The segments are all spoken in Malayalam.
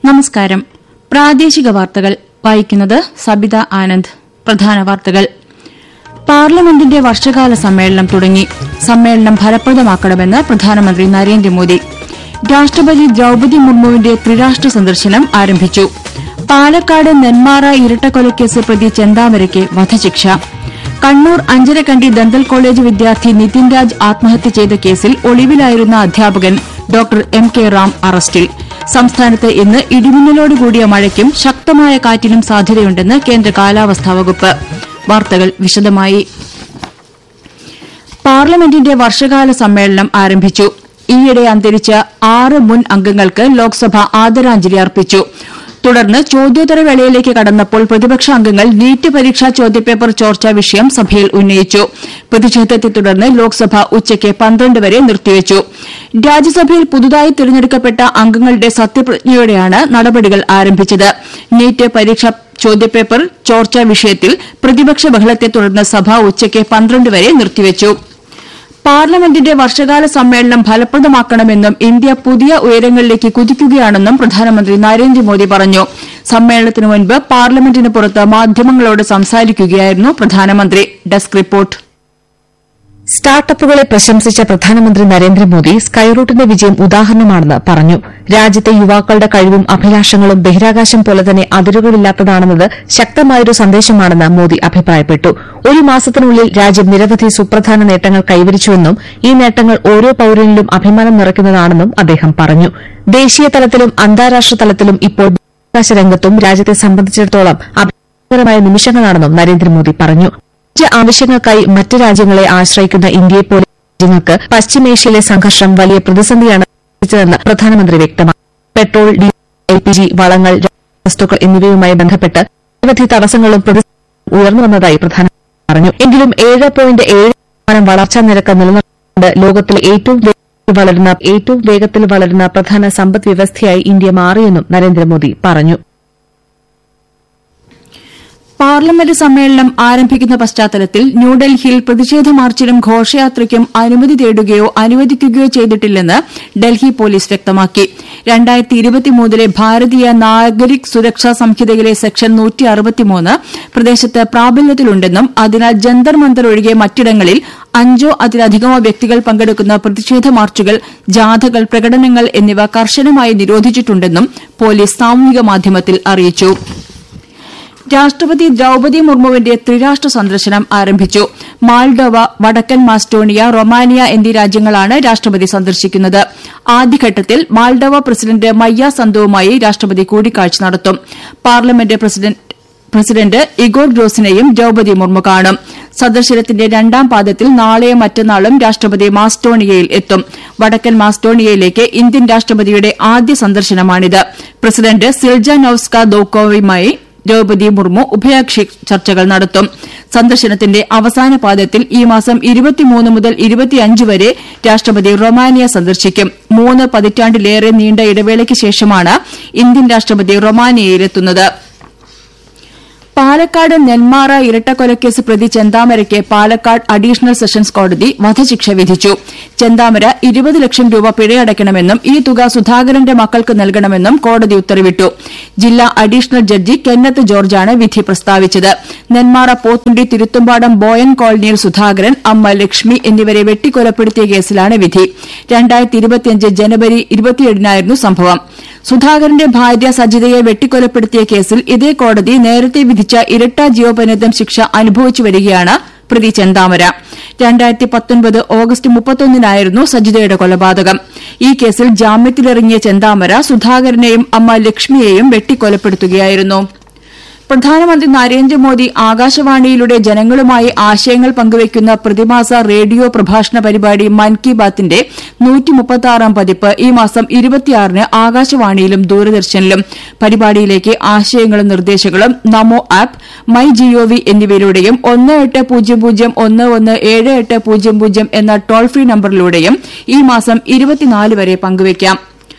നമസ്കാരം പ്രാദേശിക വാർത്തകൾ വായിക്കുന്നത് സബിത ആനന്ദ് പ്രധാന വാർത്തകൾ പാർലമെന്റിന്റെ വർഷകാല സമ്മേളനം തുടങ്ങി സമ്മേളനം ഫലപ്രദമാക്കണമെന്ന് പ്രധാനമന്ത്രി നരേന്ദ്രമോദി രാഷ്ട്രപതി ദ്രൌപതി മുർമുവിന്റെ ത്രിരാഷ്ട്ര സന്ദർശനം ആരംഭിച്ചു പാലക്കാട് നെന്മാറ ഇരട്ടക്കൊലക്കേസ് പ്രതി ചെന്താമരയ്ക്ക് വധശിക്ഷ കണ്ണൂർ അഞ്ചരക്കണ്ടി ദന്തൽ കോളേജ് വിദ്യാർത്ഥി നിതിൻ രാജ് ആത്മഹത്യ ചെയ്ത കേസിൽ ഒളിവിലായിരുന്ന അധ്യാപകൻ ഡോക്ടർ എം കെ റാം അറസ്റ്റിൽ സംസ്ഥാനത്ത് ഇന്ന് ഇടിമിന്നലോടുകൂടിയ മഴയ്ക്കും ശക്തമായ കാറ്റിനും സാധ്യതയുണ്ടെന്ന് കേന്ദ്ര കാലാവസ്ഥാ വകുപ്പ് വാർത്തകൾ വിശദമായി പാർലമെന്റിന്റെ വർഷകാല സമ്മേളനം ആരംഭിച്ചു ഈയിടെ അന്തരിച്ച ആറ് മുൻ അംഗങ്ങൾക്ക് ലോക്സഭ ആദരാഞ്ജലി അർപ്പിച്ചു തുടർന്ന് ചോദ്യോത്തരവേളയിലേക്ക് കടന്നപ്പോൾ പ്രതിപക്ഷ അംഗങ്ങൾ നീറ്റ് പരീക്ഷാ ചോദ്യപേപ്പർ ചോർച്ചാ വിഷയം സഭയിൽ ഉന്നയിച്ചു പ്രതിഷേധത്തെ തുടർന്ന് ലോക്സഭ ഉച്ചയ്ക്ക് പന്ത്രണ്ട് വരെ നിർത്തിവച്ചു രാജ്യസഭയിൽ പുതുതായി തിരഞ്ഞെടുക്കപ്പെട്ട അംഗങ്ങളുടെ സത്യപ്രതിജ്ഞയോടെയാണ് നടപടികൾ ആരംഭിച്ചത് നീറ്റ് പരീക്ഷാ ചോദ്യപേപ്പർ ചോർച്ചാ വിഷയത്തിൽ പ്രതിപക്ഷ ബഹളത്തെ തുടർന്ന് സഭ ഉച്ചയ്ക്ക് പന്ത്രണ്ട് വരെ നിർത്തിവച്ചു പാർലമെന്റിന്റെ വർഷകാല സമ്മേളനം ഫലപ്രദമാക്കണമെന്നും ഇന്ത്യ പുതിയ ഉയരങ്ങളിലേക്ക് കുതിക്കുകയാണെന്നും പ്രധാനമന്ത്രി നരേന്ദ്രമോദി പറഞ്ഞു സമ്മേളനത്തിനു മുൻപ് പാർലമെന്റിന് പുറത്ത് മാധ്യമങ്ങളോട് സംസാരിക്കുകയായിരുന്നു പ്രധാനമന്ത്രി ഡെസ്ക് റിപ്പോർട്ട് സ്റ്റാർട്ടപ്പുകളെ പ്രശംസിച്ച പ്രധാനമന്ത്രി നരേന്ദ്രമോദി സ്കൈറൂട്ടിന്റെ വിജയം ഉദാഹരണമാണെന്ന് പറഞ്ഞു രാജ്യത്തെ യുവാക്കളുടെ കഴിവും അഭിലാഷങ്ങളും ബഹിരാകാശം പോലെ തന്നെ അതിരുകളില്ലാത്തതാണെന്നത് ശക്തമായൊരു സന്ദേശമാണെന്ന് മോദി അഭിപ്രായപ്പെട്ടു ഒരു മാസത്തിനുള്ളിൽ രാജ്യം നിരവധി സുപ്രധാന നേട്ടങ്ങൾ കൈവരിച്ചുവെന്നും ഈ നേട്ടങ്ങൾ ഓരോ പൌരനിലും അഭിമാനം നിറയ്ക്കുന്നതാണെന്നും അദ്ദേഹം പറഞ്ഞു ദേശീയ തലത്തിലും അന്താരാഷ്ട്ര തലത്തിലും ഇപ്പോൾ ബഹിരാകാശ രംഗത്തും രാജ്യത്തെ സംബന്ധിച്ചിടത്തോളം അഭിമാനകരമായ നിമിഷങ്ങളാണെന്നും നരേന്ദ്രമോദി പറഞ്ഞു ഊർജ്ജ ആവശ്യങ്ങൾക്കായി മറ്റ് രാജ്യങ്ങളെ ആശ്രയിക്കുന്ന ഇന്ത്യയെപ്പോലെ രാജ്യങ്ങൾക്ക് പശ്ചിമേഷ്യയിലെ സംഘർഷം വലിയ പ്രതിസന്ധിയാണ് സൃഷ്ടിച്ചതെന്ന് പ്രധാനമന്ത്രി വ്യക്തമാക്കി petrol diesel L P G വളങ്ങൾ വസ്തുക്കൾ എന്നിവയുമായി ബന്ധപ്പെട്ട് നിരവധി തടസ്സങ്ങളും പ്രതിസന്ധികളും ഉയർന്നു വന്നതായി പ്രധാനമന്ത്രി പറഞ്ഞു എങ്കിലും ഏഴ് പോയിന്റ് ഏഴ് ശതമാനം വളർച്ചാ നിരക്ക് നിലനിർത്തിക്കൊണ്ട് ലോകത്തിലെ ഏറ്റവും വേഗത്തിൽ വളരുന്ന ഏറ്റവും വേഗത്തിൽ വളരുന്ന പ്രധാന സമ്പദ് വ്യവസ്ഥയായി ഇന്ത്യ മാറിയെന്നും നരേന്ദ്രമോദി പറഞ്ഞു പാർലമെന്റ് സമ്മേളനം ആരംഭിക്കുന്ന പശ്ചാത്തലത്തിൽ ന്യൂഡൽഹിയിൽ പ്രതിഷേധ മാർച്ചിനും ഘോഷയാത്രയ്ക്കും അനുമതി തേടുകയോ അനുവദിക്കുകയോ ചെയ്തിട്ടില്ലെന്ന് ഡൽഹി പോലീസ് വ്യക്തമാക്കി ലെ ഭാരതീയ നാഗരിക് സുരക്ഷാ സംഹിതയിലെ സെക്ഷൻ പ്രദേശത്ത് പ്രാബല്യത്തിലുണ്ടെന്നും അതിനാൽ ജന്തർ മന്ദർ ഒഴികെ മറ്റിടങ്ങളിൽ അഞ്ചോ അതിലധികമോ വ്യക്തികൾ പങ്കെടുക്കുന്ന പ്രതിഷേധ മാർച്ചുകൾ ജാഥകൾ പ്രകടനങ്ങൾ എന്നിവ കർശനമായി നിരോധിച്ചിട്ടുണ്ടെന്നും പോലീസ് സാമൂഹിക മാധ്യമത്തിൽ അറിയിച്ചു രാഷ്ട്രപതി ദ്രൌപതി മുർമുവിന്റെ ത്രിരാഷ്ട്ര സന്ദർശനം ആരംഭിച്ചു മാൾഡോവ വടക്കൻ മാസ്റ്റോണിയ റൊമാനിയ എന്നീ രാജ്യങ്ങളാണ് രാഷ്ട്രപതി സന്ദർശിക്കുന്നത് ആദ്യഘട്ടത്തിൽ മാൾഡോവ പ്രസിഡന്റ് മയ്യ സന്തോവുമായി രാഷ്ട്രപതി കൂടിക്കാഴ്ച നടത്തും പാർലമെന്റ് പ്രസിഡന്റ് ഇഗോർ ഗ്രോസിനെയും ദ്രൌപതി മുർമു കാണും സന്ദർശനത്തിന്റെ രണ്ടാം പാദത്തിൽ നാളെയും മറ്റന്നാളും രാഷ്ട്രപതി മാസ്റ്റോണിയയിൽ എത്തും വടക്കൻ മാസ്റ്റോണിയയിലേക്ക് ഇന്ത്യൻ രാഷ്ട്രപതിയുടെ ആദ്യ സന്ദർശനമാണിത് പ്രസിഡന്റ് സിൽജ നൌസ്ക ദൌക്കോവുമായി ദ്രൌപതി മുർമു ഉഭയകക്ഷി ചർച്ചകൾ നടത്തും സന്ദർശനത്തിന്റെ അവസാന പാദത്തിൽ ഈ മാസം മുതൽ വരെ രാഷ്ട്രപതി റൊമാനിയ സന്ദർശിക്കും മൂന്ന് പതിറ്റാണ്ടിലേറെ നീണ്ട ഇടവേളയ്ക്ക് ശേഷമാണ് ഇന്ത്യൻ രാഷ്ട്രപതി റൊമാനിയയിലെത്തുന്നത് പാലക്കാട് നെന്മാറ ഇരട്ടക്കൊലക്കേസ് പ്രതി ചെന്താമരയ്ക്ക് പാലക്കാട് അഡീഷണൽ സെഷൻസ് കോടതി വധശിക്ഷ വിധിച്ചു ചെന്താമര ഇരുപത് ലക്ഷം രൂപ പിഴയടയ്ക്കണമെന്നും ഈ തുക സുധാകരന്റെ മക്കൾക്ക് നൽകണമെന്നും കോടതി ഉത്തരവിട്ടു ജില്ലാ അഡീഷണൽ ജഡ്ജി കെന്നത്ത് ജോർജാണ് വിധി പ്രസ്താവിച്ചത് നെന്മാറ പോത്തുണ്ടി തിരുത്തുംപാടം ബോയൻ കോളനിയിൽ സുധാകരൻ അമ്മ ലക്ഷ്മി എന്നിവരെ വെട്ടിക്കൊലപ്പെടുത്തിയ കേസിലാണ് വിധി ജനുവരി ഇരുപത്തിയേഴിനായിരുന്നു സംഭവം സുധാകരന്റെ ഭാര്യ സജിതയെ വെട്ടിക്കൊലപ്പെടുത്തിയ കേസിൽ ഇതേ കോടതി നേരത്തെ വിധിച്ച ഇരട്ട ജീവപര്യന്തം ശിക്ഷ അനുഭവിച്ചു വരികയാണ് പ്രതി ചെന്താമര ഓഗസ്റ്റ് മുപ്പത്തൊന്നിനായിരുന്നു സജിതയുടെ കൊലപാതകം ഈ കേസിൽ ജാമ്യത്തിലിറങ്ങിയ ചെന്താമര സുധാകരനെയും അമ്മ ലക്ഷ്മിയെയും വെട്ടിക്കൊലപ്പെടുത്തുകയായിരുന്നു പ്രധാനമന്ത്രി നരേന്ദ്രമോദി ആകാശവാണിയിലൂടെ ജനങ്ങളുമായി ആശയങ്ങൾ പങ്കുവയ്ക്കുന്ന പ്രതിമാസ റേഡിയോ പ്രഭാഷണ പരിപാടി മൻ കി ബാത്തിന്റെ പതിപ്പ് ഈ മാസം ഇരുപത്തിയാറിന് ആകാശവാണിയിലും ദൂരദർശനിലും പരിപാടിയിലേക്ക് ആശയങ്ങളും നിർദ്ദേശങ്ങളും നമോ ആപ്പ് മൈ ജിഒവി എന്നിവയിലൂടെയും ഒന്ന് എട്ട് പൂജ്യം പൂജ്യം ഒന്ന് ഒന്ന് ഏഴ് എട്ട് പൂജ്യം പൂജ്യം എന്ന ടോൾ ഫ്രീ നമ്പറിലൂടെയും ഈ മാസം ഇരുപത്തിനാല് വരെ പങ്കുവയ്ക്കാം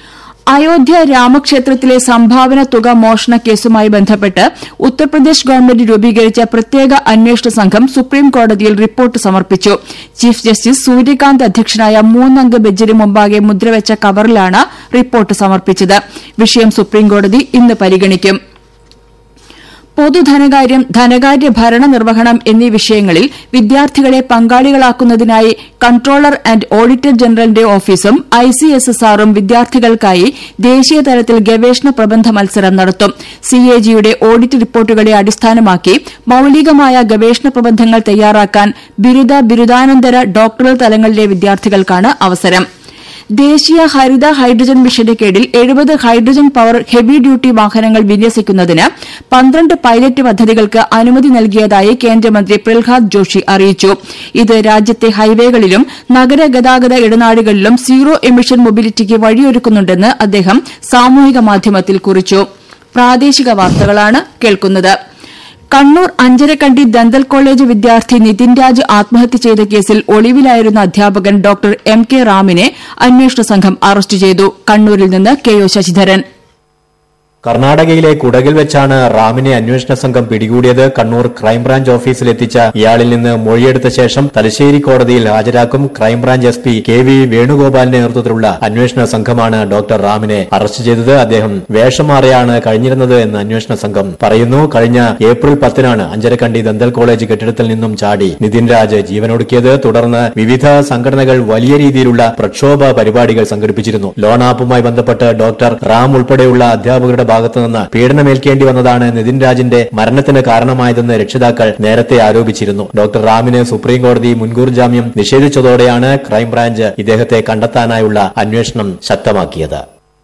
അയോധ്യ രാമക്ഷേത്രത്തിലെ സംഭാവന തുക മോഷണ കേസുമായി ബന്ധപ്പെട്ട് ഉത്തർപ്രദേശ് ഗവൺമെന്റ് രൂപീകരിച്ച പ്രത്യേക അന്വേഷണ സംഘം സുപ്രീം കോടതിയിൽ റിപ്പോർട്ട് സമർപ്പിച്ചു ചീഫ് ജസ്റ്റിസ് സൂര്യകാന്ത് അധ്യക്ഷനായ മൂന്നംഗ ബെഞ്ചിന് മുമ്പാകെ മുദ്രവെച്ച കവറിലാണ് റിപ്പോർട്ട് സമർപ്പിച്ചത് വിഷയം സുപ്രീംകോടതി ഇന്ന് പരിഗണിക്കും പൊതുധനകാര്യം ധനകാര്യ ഭരണ നിർവഹണം എന്നീ വിഷയങ്ങളിൽ വിദ്യാർത്ഥികളെ പങ്കാളികളാക്കുന്നതിനായി കൺട്രോളർ ആന്റ് ഓഡിറ്റർ ജനറലിന്റെ ഓഫീസും ഐസിഎസ്എസ്ആറും വിദ്യാർത്ഥികൾക്കായി ദേശീയതലത്തിൽ ഗവേഷണ പ്രബന്ധ മത്സരം നടത്തും സിഎജിയുടെ ഓഡിറ്റ് റിപ്പോർട്ടുകളെ അടിസ്ഥാനമാക്കി മൌലികമായ ഗവേഷണ പ്രബന്ധങ്ങൾ തയ്യാറാക്കാൻ ബിരുദ ബിരുദാനന്തര ഡോക്ടറൽ തലങ്ങളിലെ വിദ്യാർത്ഥികൾക്കാണ് അവസരം ദേശീയ ഹരിത ഹൈഡ്രജൻ മിഷന്റെ കീഴിൽ എഴുപത് ഹൈഡ്രജൻ പവർ ഹെവി ഡ്യൂട്ടി വാഹനങ്ങൾ വിന്യസിക്കുന്നതിന് പന്ത്രണ്ട് പൈലറ്റ് പദ്ധതികൾക്ക് അനുമതി നൽകിയതായി കേന്ദ്രമന്ത്രി പ്രഹ്ലാദ് ജോഷി അറിയിച്ചു ഇത് രാജ്യത്തെ ഹൈവേകളിലും നഗരഗതാഗത ഇടനാഴികളിലും സീറോ എമിഷൻ മൊബിലിറ്റിക്ക് വഴിയൊരുക്കുന്നുണ്ടെന്ന് അദ്ദേഹം സാമൂഹിക മാധ്യമത്തിൽ കുറിച്ചു പ്രാദേശിക വാർത്തകളാണ് കേൾക്കുന്നത് കണ്ണൂർ അഞ്ചരക്കണ്ടി ദന്തൽ കോളേജ് വിദ്യാർത്ഥി നിതിൻ രാജ് ആത്മഹത്യ ചെയ്ത കേസിൽ ഒളിവിലായിരുന്ന അധ്യാപകൻ ഡോക്ടർ എം കെ റാമിനെ അന്വേഷണ സംഘം അറസ്റ്റ് ചെയ്തു കണ്ണൂരിൽ നിന്ന് കെ ഒ ശശിധരൻ കർണാടകയിലെ കുടകിൽ വെച്ചാണ് റാമിനെ അന്വേഷണ സംഘം പിടികൂടിയത് കണ്ണൂർ ക്രൈംബ്രാഞ്ച് ഓഫീസിലെത്തിച്ച ഇയാളിൽ നിന്ന് മൊഴിയെടുത്ത ശേഷം തലശ്ശേരി കോടതിയിൽ ഹാജരാക്കും crime branch S P K V വേണുഗോപാലിന്റെ നേതൃത്വത്തിലുള്ള അന്വേഷണ സംഘമാണ് ഡോക്ടർ റാമിനെ അറസ്റ്റ് ചെയ്തത് അദ്ദേഹം വേഷം മാറിയാണ് കഴിഞ്ഞിരുന്നത് എന്ന് അന്വേഷണ സംഘം പറയുന്നു കഴിഞ്ഞ ഏപ്രിൽ പത്തിനാണ് അഞ്ചരക്കണ്ടി ദന്തൽ കോളേജ് കെട്ടിടത്തിൽ നിന്നും ചാടി നിതിൻ രാജ് ജീവനൊടുക്കിയത് തുടർന്ന് വിവിധ സംഘടനകൾ വലിയ രീതിയിലുള്ള പ്രക്ഷോഭ പരിപാടികൾ സംഘടിപ്പിച്ചിരുന്നു ലോൺ ആപ്പുമായി ബന്ധപ്പെട്ട് ഡോക്ടർ റാം ഉൾപ്പെടെയുള്ള അധ്യാപകരുടെ ഭാഗത്തുനിന്ന് പീഡനമേൽക്കേണ്ടി വന്നതാണ് നിതിൻ രാജിന്റെ മരണത്തിന് കാരണമായതെന്ന് രക്ഷിതാക്കൾ നേരത്തെ ആരോപിച്ചിരുന്നു ഡോക്ടർ റാമിന് സുപ്രീം കോടതി മുൻകൂർ ജാമ്യം നിഷേധിച്ചതോടെയാണ് ക്രൈംബ്രാഞ്ച് ഇദ്ദേഹത്തെ കണ്ടെത്താനായുള്ള അന്വേഷണം ശക്തമാക്കിയത്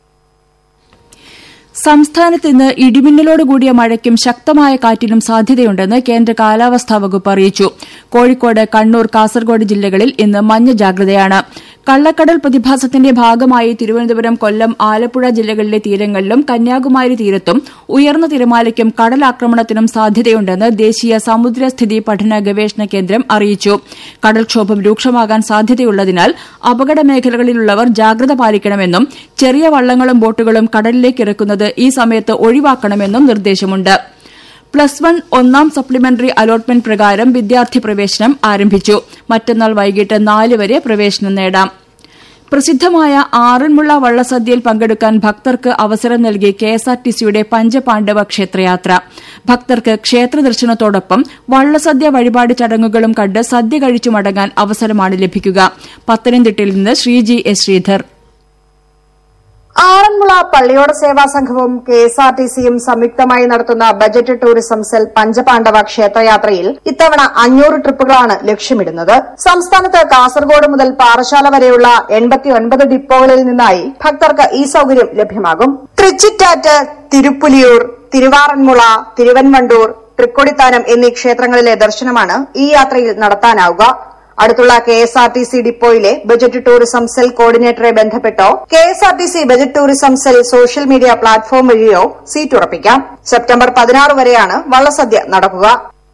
സംസ്ഥാനത്ത് ഇന്ന് ഇടിമിന്നലോട് കൂടിയ മഴയ്ക്കും ശക്തമായ കാറ്റിനും സാധ്യതയുണ്ടെന്ന് കേന്ദ്ര കാലാവസ്ഥാ വകുപ്പ് അറിയിച്ചു കോഴിക്കോട് കണ്ണൂർ കാസർഗോഡ് ജില്ലകളിൽ ഇന്ന് മഞ്ഞ ജാഗ്രതയാണ് കള്ളക്കടൽ പ്രതിഭാസത്തിന്റെ ഭാഗമായി തിരുവനന്തപുരം കൊല്ലം ആലപ്പുഴ ജില്ലകളിലെ തീരങ്ങളിലും കന്യാകുമാരി തീരത്തും ഉയർന്ന തിരമാലയ്ക്കും കടലാക്രമണത്തിനും സാധ്യതയുണ്ടെന്ന് ദേശീയ സമുദ്രസ്ഥിതി പഠന ഗവേഷണ കേന്ദ്രം അറിയിച്ചു കടൽക്ഷോഭം രൂക്ഷമാകാൻ സാധ്യതയുള്ളതിനാൽ അപകട മേഖലകളിലുള്ളവർ ജാഗ്രത പാലിക്കണമെന്നും ചെറിയ വള്ളങ്ങളും ബോട്ടുകളും കടലിലേക്ക് ഇറക്കുന്നത് ഈ സമയത്ത് ഒഴിവാക്കണമെന്നും നിർദ്ദേശമുണ്ട് പ്ലസ് വൺ ഒന്നാം സപ്ലിമെന്ററി അലോട്ട്മെന്റ് പ്രകാരം വിദ്യാർത്ഥി പ്രവേശനം ആരംഭിച്ചു മറ്റന്നാൾ വൈകിട്ട് നാല് വരെ പ്രവേശനം നേടാം പ്രസിദ്ധമായ ആറന്മുള വള്ളസദ്യയിൽ പങ്കെടുക്കാൻ ഭക്തർക്ക് അവസരം നൽകി കെഎസ്ആർടിസിയുടെ പഞ്ചപാണ്ഡവ ക്ഷേത്രയാത്ര ഭക്തർക്ക് ക്ഷേത്ര ദർശനത്തോടൊപ്പം വള്ളസദ്യ വഴിപാട് ചടങ്ങുകളും കണ്ട് സദ്യ കഴിച്ചു മടങ്ങാൻ അവസരമാണ് ലഭിക്കുക പത്തനംതിട്ടയിൽ നിന്ന് ശ്രീജി എസ് ശ്രീധർ ആറന്മുള പള്ളിയോട സേവാ സംഘവും കെ എസ് ആർ ടി സിയും സംയുക്തമായി നടത്തുന്ന ബജറ്റ് ടൂറിസം സെൽ പഞ്ചപാണ്ഡവ ക്ഷേത്രയാത്രയിൽ ഇത്തവണ അഞ്ഞൂറ് ട്രിപ്പുകളാണ് ലക്ഷ്യമിടുന്നത് സംസ്ഥാനത്ത് കാസർഗോഡ് മുതൽ പാറശാല വരെയുള്ള എൺപത്തിയൊൻപത് ഡിപ്പോകളിൽ നിന്നായി ഭക്തർക്ക് ഈ സൌകര്യം ലഭ്യമാകും തൃച്ചിറ്റാറ്റ് തിരുപ്പുലിയൂർ തിരുവാറന്മുള തിരുവൻവണ്ടൂർ തൃക്കൊടിത്താനം എന്നീ ക്ഷേത്രങ്ങളിലെ ദർശനമാണ് ഈ യാത്രയിൽ നടത്താനാവുക അടുത്തുള്ള K S R T C ഡിപ്പോയിലെ ബജറ്റ് ടൂറിസം സെൽ കോർഡിനേറ്ററെ ബന്ധപ്പെട്ടോ K S R T C budget tourism cell social media platform വഴിയോ സീറ്റ് ഉറപ്പിക്കാം സെപ്റ്റംബർ പതിനാറ് വരെയാണ് വള്ളസദ്യ നടക്കുക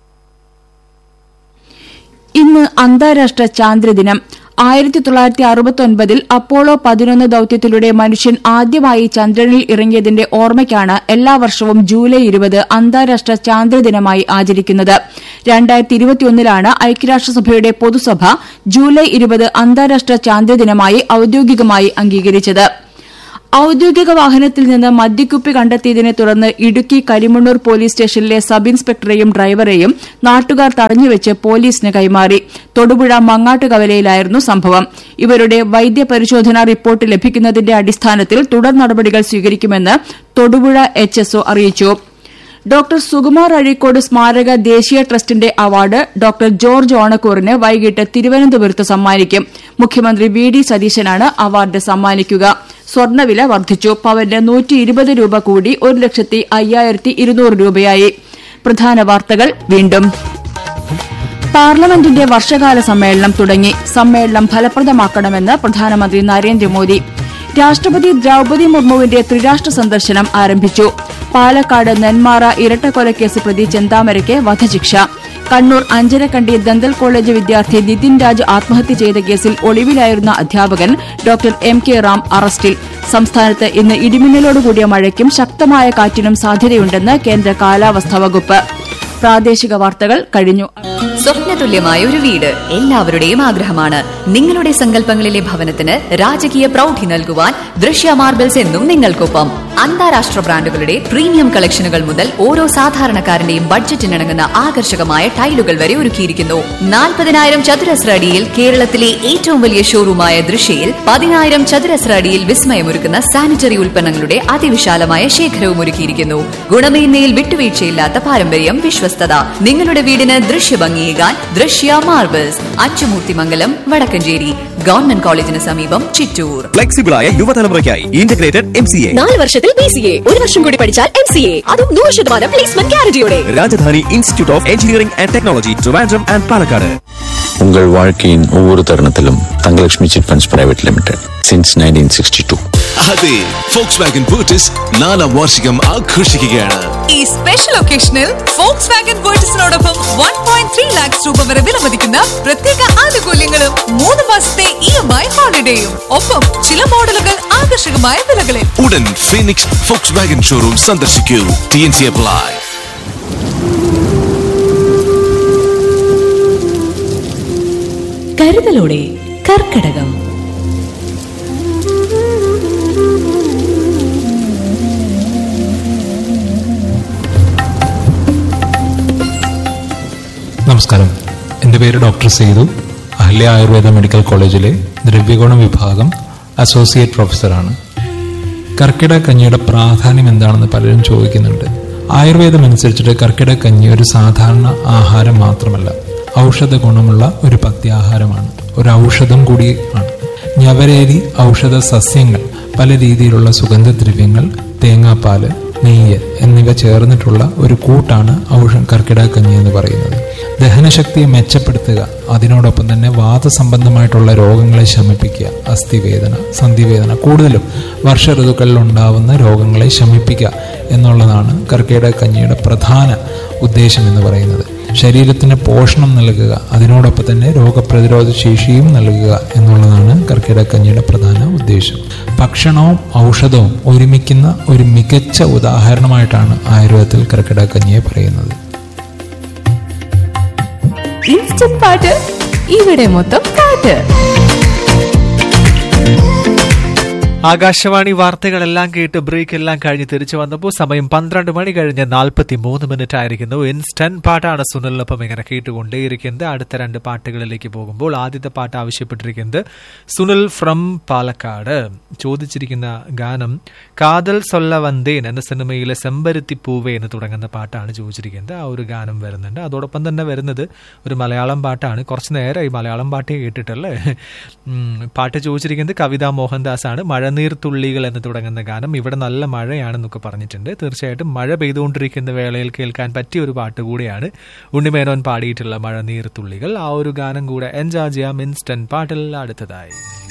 ഇന്ന് അന്താരാഷ്ട്ര ചാന്ദ്രദിനം ആയിരത്തി തൊള്ളായിരത്തി അറുപത്തൊൻപതിൽ അപ്പോളോ പതിനൊന്ന് ദൌത്യത്തിലൂടെ മനുഷ്യൻ ആദ്യമായി ചന്ദ്രനിൽ ഇറങ്ങിയതിന്റെ ഓർമ്മയ്ക്കാണ് എല്ലാ വർഷവും ജൂലൈ ഇരുപത് അന്താരാഷ്ട്ര ചാന്ദ്രദിനമായി ആചരിക്കുന്നത് രണ്ടായിരത്തി ഇരുപത്തിയൊന്നിലാണ് ഐക്യരാഷ്ട്രസഭയുടെ പൊതുസഭ ജൂലൈ ഇരുപത് അന്താരാഷ്ട്ര ചാന്ദ്രദിനമായി ഔദ്യോഗികമായി അംഗീകരിച്ചത് ഔദ്യോഗിക വാഹനത്തിൽ നിന്ന് മദ്യക്കുപ്പി കണ്ടെത്തിയതിനെ തുടർന്ന് ഇടുക്കി കരിമണ്ണൂർ പോലീസ് സ്റ്റേഷനിലെ സബ് ഇൻസ്പെക്ടറെയും ഡ്രൈവറെയും നാട്ടുകാർ തടഞ്ഞുവെച്ച് പോലീസിന് കൈമാറി തൊടുപുഴ മങ്ങാട്ടുകവലയിലായിരുന്നു സംഭവം ഇവരുടെ വൈദ്യപരിശോധനാ റിപ്പോർട്ട് ലഭിക്കുന്നതിന്റെ അടിസ്ഥാനത്തിൽ തുടർ നടപടികൾ സ്വീകരിക്കുമെന്ന് തൊടുപുഴ എച്ച്എസ്ഒ അറിയിച്ചു ഡോക്ടർ സുകുമാർ അഴീക്കോട് സ്മാരക ദേശീയ ട്രസ്റ്റിന്റെ അവാർഡ് ഡോക്ടർ ജോർജ് ഓണക്കൂറിന് വൈകിട്ട് തിരുവനന്തപുരത്ത് സമ്മാനിക്കും മുഖ്യമന്ത്രി വി ഡി സതീശനാണ് അവാർഡ് സമ്മാനിക്കുക സ്വർണ്ണവില വർദ്ധിച്ചു പവന് നൂറ്റി ഇരുപത് രൂപ കൂടി ഒരു ലക്ഷത്തി അയ്യായിരത്തി ഇരുന്നൂറ് രൂപയായി പ്രധാന വാർത്തകൾ വീണ്ടും പാർലമെന്റിന്റെ വർഷകാല സമ്മേളനം തുടങ്ങി സമ്മേളനം ഫലപ്രദമാക്കണമെന്ന് പ്രധാനമന്ത്രി നരേന്ദ്രമോദി രാഷ്ട്രപതി ദ്രൌപതി മുർമുവിന്റെ ത്രിരാഷ്ട്ര സന്ദർശനം ആരംഭിച്ചു പാലക്കാട് നെന്മാറ ഇരട്ടക്കൊലക്കേസ് പ്രതി ചെന്താമരയ്ക്ക് വധശിക്ഷ കണ്ണൂർ അഞ്ചരക്കണ്ടി ദന്തൽ കോളേജ് വിദ്യാർത്ഥി നിതിൻ രാജ് ആത്മഹത്യ ചെയ്ത കേസിൽ ഒളിവിലായിരുന്ന അധ്യാപകൻ ഡോക്ടർ എം കെ റാം അറസ്റ്റിൽ സംസ്ഥാനത്ത് ഇന്ന് ഇടിമിന്നലോടുകൂടിയ മഴയ്ക്കും ശക്തമായ കാറ്റിനും സാധ്യതയുണ്ടെന്ന് കേന്ദ്ര കാലാവസ്ഥാ വകുപ്പ് പ്രാദേശിക വാർത്തകൾ കഴിഞ്ഞു സ്വപ്നതുല്യമായ ഒരു വീട് എല്ലാവരുടെയും ആഗ്രഹമാണ് നിങ്ങളുടെ സങ്കല്പങ്ങളിലെ ഭവനത്തിന് രാജകീയ പ്രൗഢി നൽകുവാൻ ദൃശ്യ മാർബിൾസ് എന്നും നിങ്ങൾക്കൊപ്പം അന്താരാഷ്ട്ര ബ്രാൻഡുകളുടെ പ്രീമിയം കളക്ഷനുകൾ മുതൽ ഓരോ സാധാരണക്കാരന്റെയും ബഡ്ജറ്റിനിണങ്ങുന്ന ആകർഷകമായ ടൈലുകൾ വരെ ഒരുക്കിയിരിക്കുന്നു നാൽപ്പതിനായിരം ചതുരശ്ര അടിയിൽ കേരളത്തിലെ ഏറ്റവും വലിയ ഷോറൂമായ ദൃശ്യയിൽ പതിനായിരം ചതുരശ്ര അടിയിൽ വിസ്മയമൊരുക്കുന്ന സാനിറ്ററി ഉൽപ്പന്നങ്ങളുടെ അതിവിശാലമായ ശേഖരവും ഒരുക്കിയിരിക്കുന്നു ഗുണമേന്മയിൽ വിട്ടുവീഴ്ചയില്ലാത്ത പാരമ്പര്യം വിശ്വസ്തത നിങ്ങളുടെ വീടിന് ദൃശ്യഭംഗിയേകാൻ ദൃശ്യ മാർബിൾസ് അച്ചുമൂർത്തിമംഗലം വടക്കഞ്ചേരി ഗവൺമെന്റ് കോളേജിന് സമീപം ചിറ്റൂർ ഫ്ലെക്സിബിളായ യുവതലമുറയ്ക്കായി ഇന്റഗ്രേറ്റഡ് എം സി എ നാല് വർഷത്തിൽ ബി സി എ ഒരു വർഷം കൂടി പഠിച്ചാൽ എം സി എ അതും നൂറ് ശതമാനം പ്ലേസ്മെന്റ് ഗ്യാരണ്ടിയോടെ Rajadhani institute of engineering and technology Trivandrum and Palakkad உங்கள் வாழ்க்கையின் ஒவ்வொரு தருணத்திலும் Thangalakshmi chit funds private limited since nineteen sixty two അതെ ഫോക്സ് വാഗൻ ബൂട്ടിസ് നാലാം വാർഷികം ആഘോഷിക്കുകയാണ് ഈ സ്പെഷ്യൽ ഒക്കേഷനിൽ ഫോക്സ് വാഗൻ ബോട്ടിസിനോടൊപ്പം വൺ പോയിന്റ് ത്രീ ലാക്സ് രൂപ വരെ വിലമതിക്കുന്ന പ്രത്യേക ആനുകൂല്യങ്ങളും മൂന്ന് മാസത്തെ ഇ എം ഐ ഹോളിഡേയും ഒപ്പം ചില മോഡലുകൾ ആകർഷകമായ വിലകളിൽ ഉടൻ ഫീനിക്സ് ഫോക്സ് വാഗൻ ഷോറൂം സന്ദർശിക്കൂ ടി എൻ സി അപ്ലൈ കരുതലോടെ കർക്കടകം നമസ്കാരം എൻ്റെ പേര് ഡോക്ടർ സേതു അഹല്യ ആയുർവേദ മെഡിക്കൽ കോളേജിലെ ദ്രവ്യഗുണം വിഭാഗം അസോസിയേറ്റ് പ്രൊഫസറാണ് കർക്കിടക കഞ്ഞിയുടെ പ്രാധാന്യം എന്താണെന്ന് പലരും ചോദിക്കുന്നുണ്ട് ആയുർവേദം അനുസരിച്ചിട്ട് കർക്കിടക കഞ്ഞി ഒരു സാധാരണ ആഹാരം മാത്രമല്ല ഔഷധ ഗുണമുള്ള ഒരു പഥ്യാഹാരമാണ് ഒരു ഔഷധം കൂടി ആണ് ഞവരേരി ഔഷധ സസ്യങ്ങൾ പല രീതിയിലുള്ള സുഗന്ധദ്രവ്യങ്ങൾ തേങ്ങാപ്പാല് നെയ്യ് എന്നിവ ചേർന്നിട്ടുള്ള ഒരു കൂട്ടാണ് ഔഷ കർക്കിടക കഞ്ഞി എന്ന് പറയുന്നത് ദഹനശക്തിയെ മെച്ചപ്പെടുത്തുക അതിനോടൊപ്പം തന്നെ വാദസംബന്ധമായിട്ടുള്ള രോഗങ്ങളെ ശമിപ്പിക്കുക അസ്ഥിവേദന സന്ധിവേദന കൂടുതലും വർഷ ഋതുക്കളിൽ ഉണ്ടാവുന്ന രോഗങ്ങളെ ശമിപ്പിക്കുക എന്നുള്ളതാണ് കർക്കിടക കഞ്ഞിയുടെ പ്രധാന ഉദ്ദേശം എന്ന് പറയുന്നത് ശരീരത്തിന് പോഷണം നൽകുക അതിനോടൊപ്പം തന്നെ രോഗപ്രതിരോധ ശേഷിയും നൽകുക എന്നുള്ളതാണ് കർക്കിടക കഞ്ഞിയുടെ പ്രധാന ഉദ്ദേശം ഭക്ഷണവും ഔഷധവും ഒരുമിക്കുന്ന ഒരു മികച്ച ഉദാഹരണമായിട്ടാണ് ആയുർവേദത്തിൽ കർക്കിടക കഞ്ഞിയെ പറയുന്നത് ഇൻസ്റ്റന്റ് പാട്ട് ഇവിടെ മൊത്തം പാട്ട് ആകാശവാണി വാർത്തകളെല്ലാം കേട്ട് ബ്രേക്ക് എല്ലാം കഴിഞ്ഞ് തിരിച്ചു വന്നപ്പോൾ സമയം പന്ത്രണ്ട് മണി കഴിഞ്ഞ് നാൽപ്പത്തി മൂന്ന് മിനിറ്റ് ആയിരിക്കുന്നു ഇൻസ്റ്റന്റ് പാട്ടാണ് സുനിലിനൊപ്പം ഇങ്ങനെ കേട്ടുകൊണ്ടേയിരിക്കുന്നത് അടുത്ത രണ്ട് പാട്ടുകളിലേക്ക് പോകുമ്പോൾ ആദ്യത്തെ പാട്ട് ആവശ്യപ്പെട്ടിരിക്കുന്നത് സുനിൽ ഫ്രം പാലക്കാട് ചോദിച്ചിരിക്കുന്ന ഗാനം കാതൽ സൊല്ല വന്തേൻ എന്ന സിനിമയിലെ സെമ്പരുത്തി പൂവേ എന്ന് തുടങ്ങുന്ന പാട്ടാണ് ചോദിച്ചിരിക്കുന്നത് ആ ഒരു ഗാനം വരുന്നുണ്ട് അതോടൊപ്പം തന്നെ വരുന്നത് ഒരു മലയാളം പാട്ടാണ് കുറച്ച് നേരമായി മലയാളം പാട്ടേ കേട്ടിട്ടല്ലേ ഉം, പാട്ട് ചോദിച്ചിരിക്കുന്നത് കവിത മോഹൻദാസ് ആണ് മഴനീർത്തുള്ളികൾ എന്ന് തുടങ്ങുന്ന ഗാനം ഇവിടെ നല്ല മഴയാണെന്നൊക്കെ പറഞ്ഞിട്ടുണ്ട് തീർച്ചയായിട്ടും മഴ പെയ്തുകൊണ്ടിരിക്കുന്ന വേളയിൽ കേൾക്കാൻ പറ്റിയ ഒരു പാട്ട് കൂടിയാണ് ഉണ്ണിമേനോൻ പാടിയിട്ടുള്ള മഴനീർത്തുള്ളികൾ ആ ഒരു ഗാനം കൂടെ എൻജോയ് ചെയ്യാം ഇൻസ്റ്റന്റ് പാട്ടിൽ അടുത്തതായി